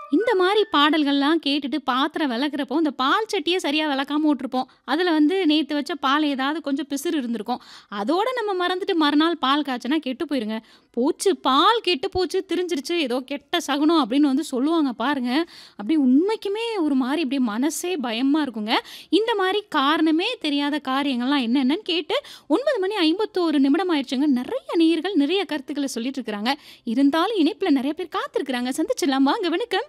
இந்த மாரி பாடல்கள்லாம் கேட்டுட்டு பாத்திரம் வெளக்குறப்போ, இந்த பால் சட்டிய சரியா வெளக்காம விட்டுருப்போம். அதுல வந்து நேத்து வச்ச பால் ஏதாவது கொஞ்சம் பிசிறு இருந்திருக்கும். அதோட நம்ம மறந்துட்டு மறுநாள் பால் காய்ச்சுனா கெட்டு போயிருங்க. "போச்சு பால் கெட்டு போச்சு, திரிஞ்சிருச்சு, ஏதோ கெட்ட சகுனம்" அப்படின்னு வந்து சொல்லுவாங்க பாருங்க. அப்படியே உண்மைக்குமே ஒரு மாரி அப்படியே மனசே பயமா இருக்குங்க. இந்த மாரி காரணமே தெரியாத காரியங்கள்லாம் என்னென்னன்னு கேட்டு 9 மணி 51 நிமிடம் ஆயிடுச்சுங்க. நெறைய நேயர்கள் நிறைய கருத்துக்கள சொல்லிட்டு இருக்கிறாங்க. இருந்தாலும் இணைப்புல நெறைய பேர் காத்திருக்கிறாங்க. சந்திச்சிடலாம் வாங்க. வணக்கம்.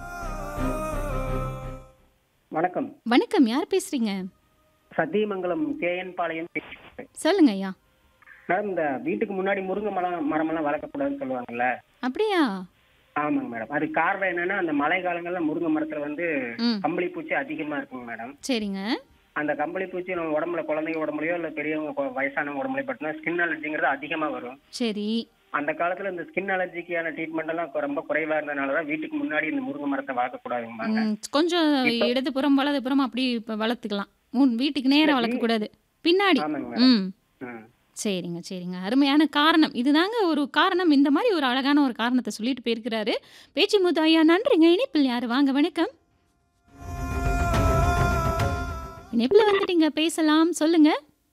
வணக்கம். வணக்கம். யார் பேசுறீங்க? சத்தியமங்கலம் கேஎன் பாளையம் பேசுறேன். சொல்லுங்க ஐயா. மேடம் இந்த வீட்டுக்கு முன்னாடி முருங்கை மரம் மரமெல்லாம் வளர்க்கக்கூடாதுன்னு சொல்லுவாங்கல்ல. அப்படியா? ஆமாங்க மேடம். அதுக்கு காரணம் என்னன்னா, அந்த மழை காலங்கள்ல முருங்கை மரத்துல வந்து ம். கம்பளி பூச்சி அதிகமா இருக்குங்க மேடம். சரிங்க. அந்த கம்பளி பூச்சி நம்ம உடம்புல குழந்தைங்க உடம்புலயோ இல்ல பெரியவங்க கொ- வயசானவங்க உடம்புலயோ பட்டுனா ஸ்கின் அலர்ஜிங்கிறது அதிகமா வரும். சரி. அந்த காலத்துல இந்த ஸ்கின் அலர்ஜிக்கான ட்ரீட்மெண்ட் எல்லாம் கொ- ரொம்ப குறைவா இருந்தனால தான் வீட்டுக்கு முன்னாடி இந்த முருங்கை மரத்தை வளர்க்கக்கூடாதும்பாங்க. ம். கொஞ்சம் இப்ப இடதுபுறம், வலதுபுறம் அப்படி இப்ப வளர்த்துக்கலாம். முன் வீட்டுக்கு நேரா இல்ல வீ வளர்க்கக்கூடாது. பின்னாடி. ஆமாங்க மேடம். ம். ம். சரிங்க, சரிங்க. அருமையான காரணம். இதுதாங்க ஒரு காரணம். இந்த மாரி ஒரு அழகான ஒரு காரணத்த சொல்லிட்டு போயிருக்கிறாரு. பேச்சிமுத்து ஐயா நன்றிங்க. இணைப்பில் யாரு? வாங்க வணக்கம். இணைப்புல வந்துட்டீங்க. பேசலாம். சொல்லுங்க.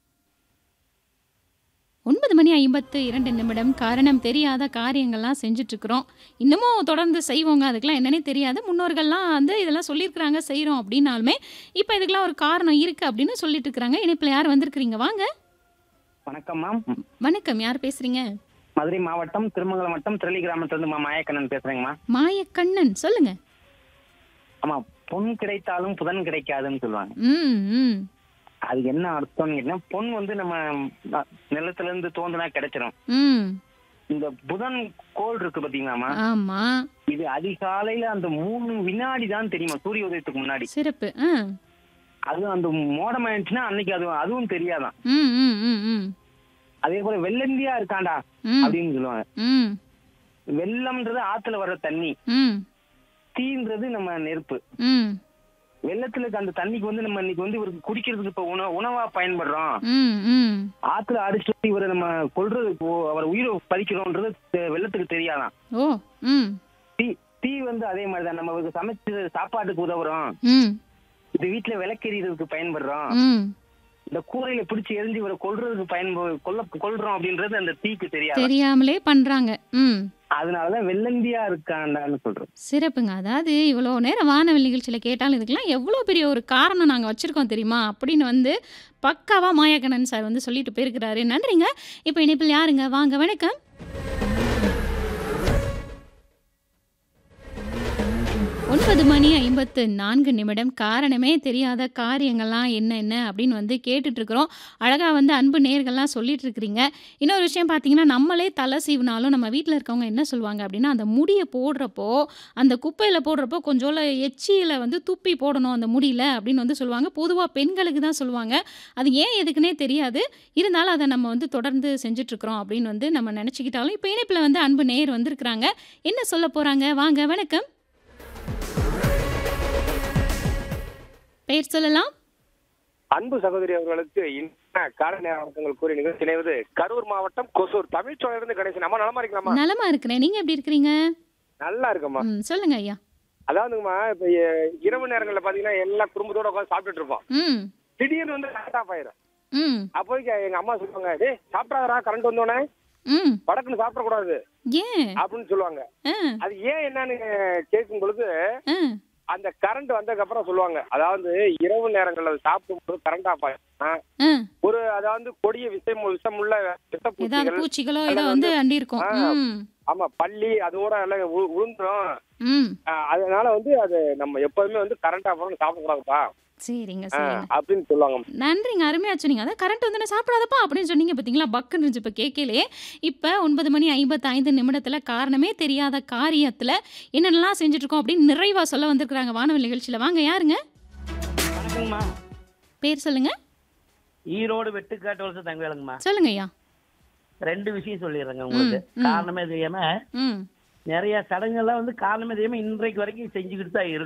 9 மணி 52 நிமிடம். காரணம் தெரியாத காரியங்கள்லாம் செஞ்சுட்ருக்கிறோம். இன்னமும் தொடர்ந்து செய்வோங்க. அதுக்கெல்லாம் என்னன்னே தெரியாது. முன்னோர்கள்லாம் வந்து இதெல்லாம் சொல்லியிருக்கிறாங்க, செய்றோம் அப்படின்னாலுமே, இப்ப இதுக்கெல்லாம் ஒரு காரணம் இருக்கு அப்படின்னு சொல்லிட்டு இருக்கிறாங்க. இணைப்புல யார் வந்திருக்கிறீங்க? வாங்க. வணக்கம் மேம். வணக்கம். யார் பேசுறீங்க? மதுரை மாவட்டம் திருமங்கலம் வட்டம் திரளி கிராமத்திலிருந்து மா மாயக்கண்ணன் பேசுறேங்கம்மா. மாயக்கண்ணன். சொல்லுங்க. ஆமா பொன் கிடைத்தாலும் புதன் கிடைக்காதுன்னு சொல்லுவாங்க. ம், ம். அது என்ன அர்த்தம்னு கேட்டீங்கன்னா, பொன் வந்து நம்ம அ, நிலத்துல இருந்து தோண்டுனா கிடைச்சிரும். ம். இந்த புதன் கோள் இருக்கு பாத்தீங்களாம்மா, ஆமா. இது அதிகாலையில அந்த 3 வினாடி தான் தெரியுமா சூரிய உதயத்துக்கு முன்னாடி. சிறப்பு. ஆ. அது அந்த மோடம் ஆயிடுச்சுன்னா அன்னைக்கு அது அதுவும் தெரியாதாம். ம், ம், ம், ம். அதே போல வெள்ளந்தியா இருக்காண்டா ம். அப்படின்னு சொல்லுவாங்க. ம். வெள்ளம்ன்றது ஆத்துல வர்ற தண்ணி, ம். தீன்றது நம்ம நெருப்பு. ம். வெள்ளத்துல இருக்க அந்த தண்ணிக்கு வந்து நம்ம இன்னைக்கு வந்து இவருக்கு குடிக்கிறதுக்கு இப்ப உண உணவா பயன்படுறோம். ம், ம். ஆத்துல அடிச்சு இவரை நம்ம கொல்றது அவர் உயிரை பறிக்கிறோன்றது தெ- வெள்ளத்துக்கு தெரியாதாம். ஓ! ம். தீ தீ வந்து அதே மாதிரிதான் நம்ம இவருக்கு சமைச்சு சாப்பாட்டுக்கு உதவுறோம். ம். இந்த வீட்டுல விளக்கெறியறதுக்கு பயன்படுறோம். ம். இந்த கூரையில பிடிச்சு எரிஞ்சு இவரை கொல்றதுக்கு பயன்ப கொல்ல கொல்றோம் அப்படின்றது அந்த தீக்கு தெரியாது. தெரியாமலே பண்றாங்க. ம். அதனாலதான் வெள்ளந்தியா இருக்காண்டான்னு சொல்றோம். சிறப்புங்க. அதாவது இவ்வளோ நேரம் வானவில் நிகழ்ச்சியில கேட்டாலும் இதுக்கெல்லாம் எவ்வளோ பெரிய ஒரு காரணம் நாங்க வச்சிருக்கோம் தெரியுமா? அப்படின்னு வந்து பக்காவா மாயக்கண்ணன் சார் வந்து சொல்லிட்டு போயிருக்கிறாரு. நன்றிங்க. இப்ப இணைப்பில் யாருங்க? வாங்க வணக்கம். ஒன்பது மணி 54 நிமிடம். காரணமே தெரியாத காரியங்கள்லாம் என்னென்ன அப்படின்னு வந்து கேட்டுட்டு இருக்கிறோம். அழகா வந்து அன்பு நேயர்கள்லாம் சொல்லிட்டு இருக்கிறீங்க. இன்னொரு விஷயம் பார்த்தீங்கன்னா, நம்மளே தலை சீவினாலும் நம்ம வீட்ல இருக்கவங்க என்ன சொல்லுவாங்க அப்படின்னா, அந்த முடிய போடுறப்போ, அந்த குப்பையில போடுறப்போ கொஞ்சோல எச்சியில வந்து துப்பி போடணும் அந்த முடியில அப்படின்னு வந்து சொல்லுவாங்க. பொதுவா பெண்களுக்கு தான் சொல்லுவாங்க. அது ஏன் எதுக்குன்னே தெரியாது. இருந்தாலும் அத நம்ம வந்து தொடர்ந்து செஞ்சுட்ருக்கிறோம் அப்படின்னு வந்து நம்ம நெனச்சுக்கிட்டாலும், இப்ப இணைப்புல வந்து அன்பு நேயர் வந்திருக்கிறாங்க. என்ன சொல்ல போறாங்க? வாங்க வணக்கம். பெயர் சொல்லலாம். அன்பு சகோதரி அவர்களுக்கு இனிய காலை நேர வணக்கங்கள் கூறி நிகழ்ச்சி இணைவது கரூர் மாவட்டம் கொசூர் தமிழ்ச்சோழிலிருந்து கடைசி நம்ம நலமா இருக்கலாமா நலமா இருக்கிறேன். நீங்க எப்படி இருக்கிறீங்க? நல்லா இருக்கம்மா ம். சொல்லுங்க ஐயா. அதாவதுங்கம்மா இப்ப எ- இரவு நேரங்கள்ல பாத்தீங்கன்னா எல்லா குடும்பத்தோட உட்காந்து சாப்பிட்டுட்டு இருப்போம் ம். திடீர்னு வந்து கரண்ட் ஆஃப் ஆயிரும் ம். அப்போதைக்கு எங்க அம்மா சொல்லுவாங்க டேய் சாப்பிடாதடா கரண்ட் வந்தோடனே ம். வடக்குன்னு சாப்பிடக்கூடாது ஏன்? அப்படின்னு சொல்லுவாங்க ஆ. அது ஏன் என்னன்னு கேட்கும் பொழுது ஆ. அந்த கரண்ட் வந்ததுக்கு அப்புறம் சொல்லுவாங்க அதாவது இரவு நேரங்கள்ல சாப்பிடும்போது கரண்ட் ஆஃப் ஆயிரும் ஆ. ஒரு அதாவது கொடிய விஷம் விஷமுள்ள ஏதாவது விஷப்பூச்சிகள் பூச்சிகளோ ஏதோ அல்லது வந்து வந்து அண்டி இருக்கும். ஆ. ம். ஆமா பள்ளி அதோட எல்லாம் உ- உளுந்துரும் ம். ஆஹ் அதனால வந்து அது நம்ம எப்போதுமே வந்து கரண்ட் ஆஃப் பண்ணி சாப்பிடக்கூடாதுப்பா சரிங்க, ஆஹ் சரிங்க. அப்படின்னு சொல்லுவாங்க நன்றிங்க. அருமையா சொன்னீங்க. அதான் கரண்ட் வந்தோனே சாப்பிடாதப்பா அப்படின்னு சொன்னீங்க பார்த்தீங்களா? பக்குன்னு இருந்துச்சு இப்ப கேட்கலயே. இப்ப 9 மணி 55 நிமிடத்துல காரணமே தெரியாத காரியத்துல என்னென்னலாம் செஞ்சுட்ருக்கோம் அப்படின்னு நிறைவா சொல்ல வந்திருக்கிறாங்க வானவில் நிகழ்ச்சியில. வாங்க யாருங்க? வணக்கங்கம்மா பேர் சொல்லுங்க. ஈரோடு வெட்டுக்காட்டு வலசு தங்கவேலுங்கம்மா சொல்லுங்க ஐயா. ரெண்டு விஷயம் சொல்லிடுறேங்க உங்களுக்கு ம். காரணமே தெரியாம ம். நிறைய சடங்குகள்லாம் வந்து காரணமே தெரியாம இன்றைக்கு வரைக்கும் செஞ்சுக்கிட்டு தான் இருக்கு